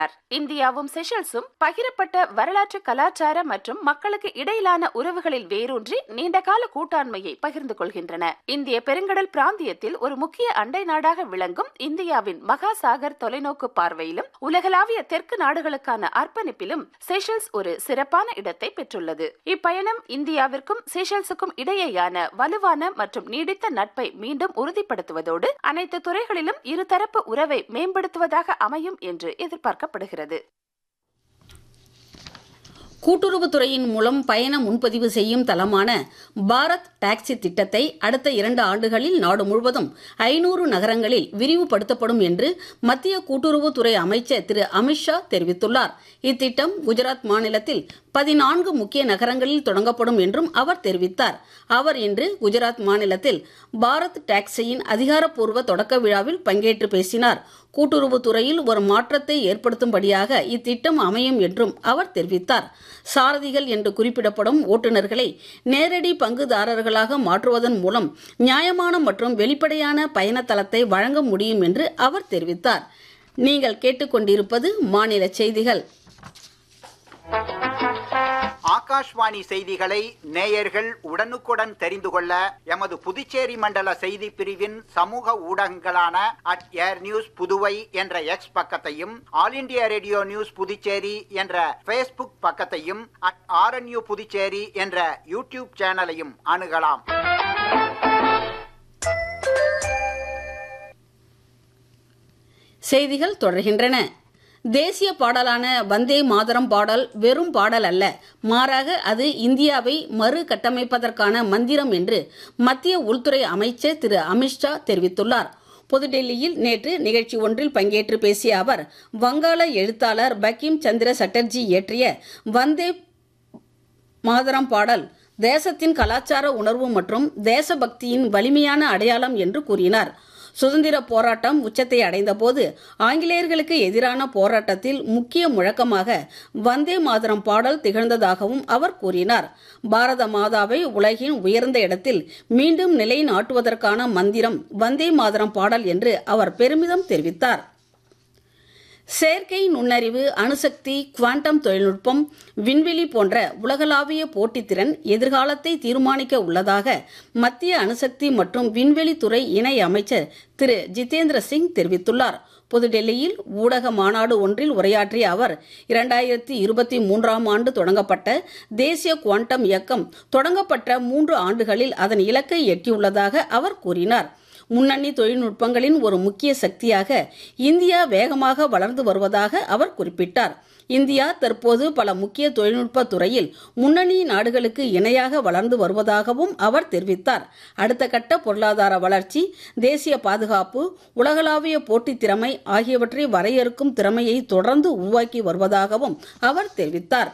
இந்தியாவும் செஷல்ஸும் பகிரப்பட்ட வரலாற்று கலாச்சார மற்றும் மக்களுக்கு இடையிலான உறவுகளில் வேரூன்றி நீண்டகால கூட்டாண்மையை பகிர்ந்து கொள்கின்றன இந்திய பெருங்கடல் பிராந்தியத்தில் ஒரு முக்கிய அண்டை நாடாக விளங்கும் இந்தியாவின் மகாசாகர் தொலைநோக்கு பார்வையிலும் உலகளாவிய தெற்கு நாடுகளுக்கான அர்ப்பணிப்பிலும் செஷல்ஸ் ஒரு சிறப்பான இடத்தை பெற்றுள்ளது இப்பயணம் இந்தியாவிற்கும் செஷல்ஸுக்கும் இடையேயான வலுவான மற்றும் நீடித்த நட்பை மீண்டும் உறுதிப்படுத்துவதோடு அனைத்து துறைகளிலும் இருதரப்பு உறவை மேம்படுத்துவதாக அமையும் என்று எதிர்பார்க்கப்படுகிறது கூட்டுறவுத்துறையின் மூலம் பயண முன்பதிவு செய்யும் தளமான பாரத் டாக்ஸி திட்டத்தை அடுத்த இரண்டு ஆண்டுகளில் நாடு முழுவதும் ஐநூறு நகரங்களில் விரிவுபடுத்தப்படும் என்று மத்திய கூட்டுறவுத்துறை அமைச்சர் திரு அமித்ஷா தெரிவித்துள்ளார் இத்திட்டம் குஜராத் மாநிலத்தில் பதினான்கு முக்கிய நகரங்களில் தொடங்கப்படும் என்றும் அவர் தெரிவித்தார் அவர் இன்று குஜராத் மாநிலத்தில் பாரத் டாக்ஸியின் அதிகாரப்பூர்வ தொடக்க விழாவில் பங்கேற்று பேசினார் கூட்டுறவுத்துறையில் ஒரு மாற்றத்தை ஏற்படுத்தும்படியாக இத்திட்டம் அமையும் என்றும் அவர் தெரிவித்தார் சாரதிகள் என்று குறிப்பிடப்படும் ஓட்டுநர்களை நேரடி பங்குதாரர்களாக மாற்றுவதன் மூலம் நியாயமான மற்றும் வெளிப்படையான பயண தளத்தை வழங்க முடியும் என்று அவர் தெரிவித்தார் நீங்கள் கேட்டுக்கொண்டிருப்பது மாநில செய்திகள் ஆகாஷ்வாணி செய்திகளை நேயர்கள் உடனுக்குடன் தெரிந்து கொள்ள எமது புதுச்சேரி மண்டல செய்தி பிரிவின் சமூக ஊடகங்களான அட் ஏர் நியூஸ் புதுவை என்ற எக்ஸ் பக்கத்தையும் All India Radio news Puducherry என்ற பேஸ்புக் பக்கத்தையும் அட் ஆர்என்யூ புதுச்சேரி என்ற யூடியூப் சேனலையும் அணுகலாம் செய்திகள் தொடர்கின்றன தேசிய பாடலான வந்தே மாதரம் பாடல் வெறும் பாடல் அல்ல மாறாக அது இந்தியாவை மறு கட்டமைப்பதற்கான மந்திரம் என்று மத்திய உள்துறை அமைச்சர் திரு அமித்ஷா தெரிவித்துள்ளார் புதுடெல்லியில் நேற்று நிகழ்ச்சி ஒன்றில் பங்கேற்று பேசிய அவர் வங்காள எழுத்தாளர் பக்கிம் சந்திர சட்டர்ஜி இயற்றிய வந்தே மாதரம் பாடல் தேசத்தின் கலாச்சார உணர்வு மற்றும் தேசபக்தியின் வலிமையான அடையாளம் என்று கூறினார் சுதந்திர போராட்டம் உச்சத்தை அடைந்தபோது ஆங்கிலேயர்களுக்கு எதிரான போராட்டத்தில் முக்கிய முழக்கமாக வந்தே மாதரம் பாடல் திகழ்ந்ததாகவும் அவர் கூறினார் பாரத மாதாவை உலகின் உயர்ந்த இடத்தில் மீண்டும் நிலைநாட்டுவதற்கான மந்திரம் வந்தே மாதரம் பாடல் என்று அவர் பெருமிதம் தெரிவித்தார் செயற்கை நுண்ணறிவு அணுசக்தி குவாண்டம் தொழில்நுட்பம் விண்வெளி போன்ற உலகளாவிய போட்டித்திறன் எதிர்காலத்தை தீர்மானிக்க உள்ளதாக மத்திய அணுசக்தி மற்றும் விண்வெளித்துறை இணை அமைச்சர் திரு ஜிதேந்திர சிங் தெரிவித்துள்ளார் புதுடெல்லியில் ஊடக மாநாடு ஒன்றில் உரையாற்றிய அவர் இரண்டாயிரத்தி இருபத்தி மூன்றாம் ஆண்டு தொடங்கப்பட்ட தேசிய குவாண்டம் இயக்கம் தொடங்கப்பட்ட மூன்று ஆண்டுகளில் அதன் இலக்கை எட்டியுள்ளதாக அவர் கூறினார் முன்னணி தொழில்நுட்பங்களின் ஒரு முக்கிய சக்தியாக இந்தியா வேகமாக வளர்ந்து வருவதாக அவர் குறிப்பிட்டார் இந்தியா தற்போது பல முக்கிய தொழில்நுட்ப துறையில் முன்னணி நாடுகளுக்கு இணையாக வளர்ந்து வருவதாகவும் அவர் தெரிவித்தார் அடுத்த கட்ட பொருளாதார வளர்ச்சி தேசிய பாதுகாப்பு உலகளாவிய போட்டித் திறமை ஆகியவற்றை வரையறுக்கும் திறமையை தொடர்ந்து உருவாக்கி வருவதாகவும் அவர் தெரிவித்தார்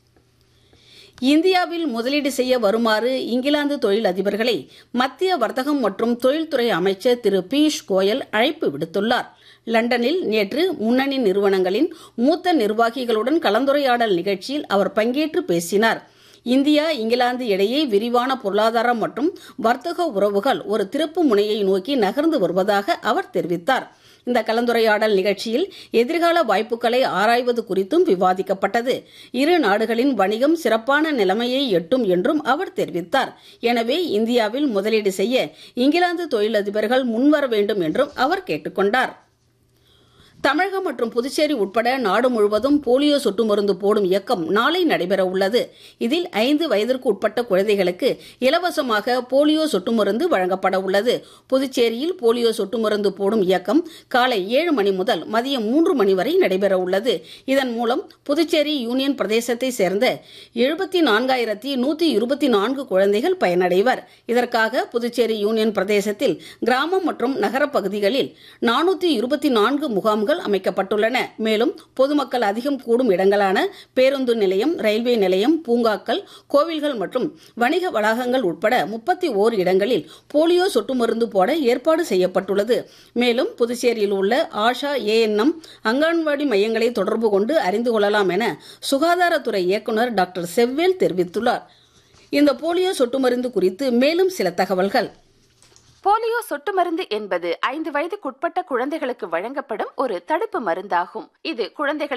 இந்தியாவில் முதலீடு செய்ய வருமாறு இங்கிலாந்து தொழில் அதிபர்களை மத்திய வர்த்தகம் மற்றும் தொழில்துறை அமைச்சர் திரு பியூஷ் கோயல் அழைப்பு விடுத்துள்ளார் லண்டனில் நேற்று முன்னணி நிறுவனங்களின் மூத்த நிர்வாகிகளுடன் கலந்துரையாடல் நிகழ்ச்சியில் அவர் பங்கேற்று பேசினார் இந்தியா இங்கிலாந்து இடையே விரிவான பொருளாதார மற்றும் வர்த்தக உறவுகள் ஒரு திருப்பு முனையை நோக்கி நகர்ந்து வருவதாக அவர் தெரிவித்தார் இந்த கலந்துரையாடல் நிகழ்ச்சியில் எதிர்கால வாய்ப்புகளை ஆராய்வது குறித்தும் விவாதிக்கப்பட்டது இரு நாடுகளின் வணிகம் சிறப்பான நிலைமையை எட்டும் என்றும் அவர் தெரிவித்தார் எனவே இந்தியாவில் முதலீடு செய்ய இங்கிலாந்து தொழிலதிபர்கள் முன்வர வேண்டும் என்றும் அவர் கேட்டுக்கொண்டார் தமிழகம் மற்றும் புதுச்சேரி உட்பட நாடு முழுவதும் போலியோ சொட்டு மருந்து போடும் இயக்கம் நாளை நடைபெற உள்ளது இதில் ஐந்து வயதிற்கு உட்பட்ட குழந்தைகளுக்கு இலவசமாக போலியோ சொட்டு மருந்து வழங்கப்பட உள்ளது புதுச்சேரியில் போலியோ சொட்டு மருந்து போடும் இயக்கம் காலை ஏழு மணி முதல் மதியம் மூன்று மணி வரை நடைபெற உள்ளது இதன் மூலம் புதுச்சேரி யூனியன் பிரதேசத்தை சேர்ந்த எழுபத்தி நான்காயிரத்தி நூத்தி இருபத்தி நான்கு குழந்தைகள் பயனடைவர் இதற்காக புதுச்சேரி யூனியன் பிரதேசத்தில் கிராமம் மற்றும் நகர பகுதிகளில் நானூத்தி இருபத்தி நான்கு முகாம்கள் முகாம்கள் அமைக்கப்பட்டுள்ளன மேலும் பொதுமக்கள் அதிகம் கூடும் இடங்களான பேருந்து நிலையம் ரயில்வே நிலையம் பூங்காக்கள் கோவில்கள் மற்றும் வணிக வளாகங்கள் உட்பட முப்பத்தி ஓர் இடங்களில் போலியோ சொட்டு மருந்து போட ஏற்பாடு செய்யப்பட்டுள்ளது மேலும் புதுச்சேரியில் உள்ள ஆஷா ஏஎன்எம் அங்கன்வாடி மையங்களை தொடர்பு கொண்டு அறிந்து கொள்ளலாம் என சுகாதாரத்துறை இயக்குநர் டாக்டர் செவ்வேல் தெரிவித்துள்ளார் இந்த போலியோ சொட்டு மருந்து குறித்து மேலும் சில தகவல்கள் போலியோ சொட்டு மருந்து என்பது ஐந்து வயதுக்குட்பட்ட குழந்தைகளுக்கு வழங்கப்படும் ஒரு தடுப்பு மருந்தாகும் இது குழந்தைகள்